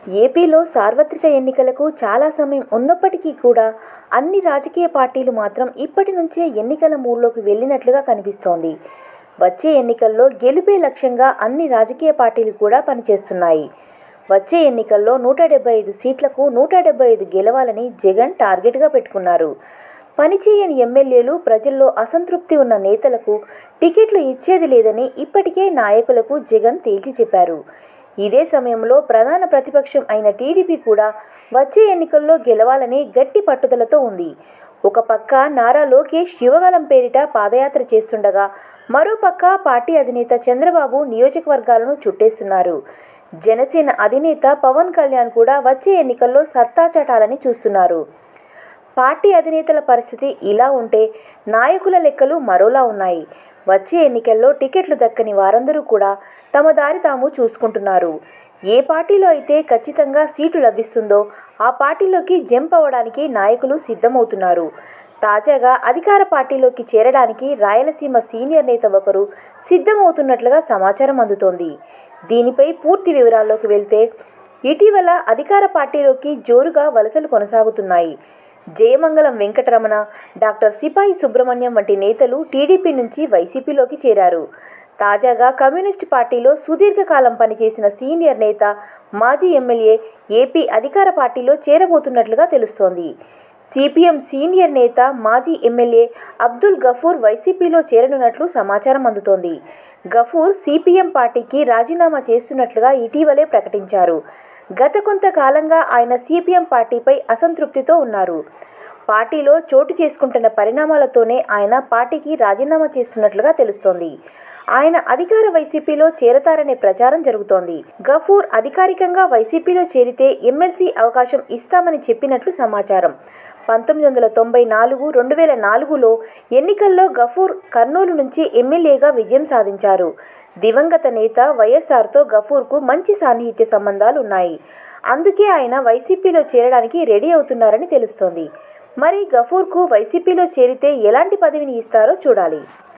ఏపీలో సార్వత్రిక ఎన్నికలకు చాలా సమయం ఉన్నప్పటికీ కూడా అన్ని రాజకీయ పార్టీలు మాత్రం ఇప్పటి నుంచే ఎన్నికల మూడ్లోకి వెళ్ళినట్లుగా కనిపిస్తోంది వచ్చే ఎన్నికల్లో గెలుపే లక్ష్యంగా అన్ని రాజకీయ పార్టీలు కూడా పనిచేస్తున్నాయి వచ్చే ఎన్నికల్లో నూట డెబ్బై ఐదు సీట్లకు నూట డెబ్బై ఐదు గెలవాలని జగన్ టార్గెట్గా పెట్టుకున్నారు పనిచేయని ఎమ్మెల్యేలు ప్రజల్లో అసంతృప్తి ఉన్న నేతలకు టికెట్లు ఇచ్చేది లేదని ఇప్పటికే నాయకులకు జగన్ తేల్చి చెప్పారు ఇదే సమయంలో ప్రధాన ప్రతిపక్షం అయిన టీడీపీ కూడా వచ్చే ఎన్నికల్లో గెలవాలని గట్టి పట్టుదలతో ఉంది ఒక పక్క నారా లోకేష్ యువగలం పేరిట పాదయాత్ర చేస్తుండగా మరోపక్క పార్టీ అధినేత చంద్రబాబు నియోజకవర్గాలను చుట్టేస్తున్నారు జనసేన అధినేత పవన్ కళ్యాణ్ కూడా వచ్చే ఎన్నికల్లో సత్తా చాటాలని చూస్తున్నారు పార్టీ అధినేతల పరిస్థితి ఇలా ఉంటే నాయకుల లెక్కలు మరోలా ఉన్నాయి వచ్చే ఎన్నికల్లో టికెట్లు దక్కని వారందరూ కూడా తమ దారి తాము చూసుకుంటున్నారు ఏ పార్టీలో అయితే ఖచ్చితంగా సీటు లభిస్తుందో ఆ పార్టీలోకి జంప్ అవ్వడానికి నాయకులు సిద్ధమవుతున్నారు తాజాగా అధికార పార్టీలోకి చేరడానికి రాయలసీమ సీనియర్ నేత ఒకరు సిద్ధమవుతున్నట్లుగా సమాచారం అందుతోంది దీనిపై పూర్తి వివరాల్లోకి వెళ్తే ఇటీవల అధికార పార్టీలోకి జోరుగా వలసలు కొనసాగుతున్నాయి జయమంగళం వెంకటరమణ డాక్టర్ సిపాయి సుబ్రహ్మణ్యం వంటి నేతలు టీడీపీ నుంచి వైసీపీలోకి చేరారు తాజాగా కమ్యూనిస్ట్ పార్టీలో సుదీర్ఘకాలం పనిచేసిన సీనియర్ నేత మాజీ ఎమ్మెల్యే ఏపీ అధికార పార్టీలో చేరబోతున్నట్లుగా తెలుస్తోంది సిపిఎం సీనియర్ నేత మాజీ ఎమ్మెల్యే అబ్దుల్ గఫూర్ వైసీపీలో చేరనున్నట్లు సమాచారం అందుతోంది గఫూర్ సిపిఎం పార్టీకి రాజీనామా చేస్తున్నట్లుగా ఇటీవలే ప్రకటించారు గత కొంతకాలంగా ఆయన సిపిఎం పార్టీపై అసంతృప్తితో ఉన్నారు పార్టీలో చోటు చేసుకుంటున్న పరిణామాలతోనే ఆయన పార్టీకి రాజీనామా చేస్తున్నట్లుగా తెలుస్తోంది ఆయన అధికార వైసీపీలో చేరతారనే ప్రచారం జరుగుతోంది గఫూర్ అధికారికంగా వైసీపీలో చేరితే ఎమ్మెల్సీ అవకాశం ఇస్తామని చెప్పినట్లు సమాచారం పంతొమ్మిది వందల తొంభై నాలుగు రెండు వేల నాలుగులో ఎన్నికల్లో గఫూర్ కర్నూలు నుంచి ఎమ్మెల్యేగా విజయం సాధించారు దివంగత నేత వైఎస్ఆర్తో గఫూర్కు మంచి సాన్నిహిత్య సంబంధాలు ఉన్నాయి అందుకే ఆయన వైసీపీలో చేరడానికి రెడీ అవుతున్నారని తెలుస్తోంది మరి గఫూర్కు వైసీపీలో చేరితే ఎలాంటి పదవిని ఇస్తారో చూడాలి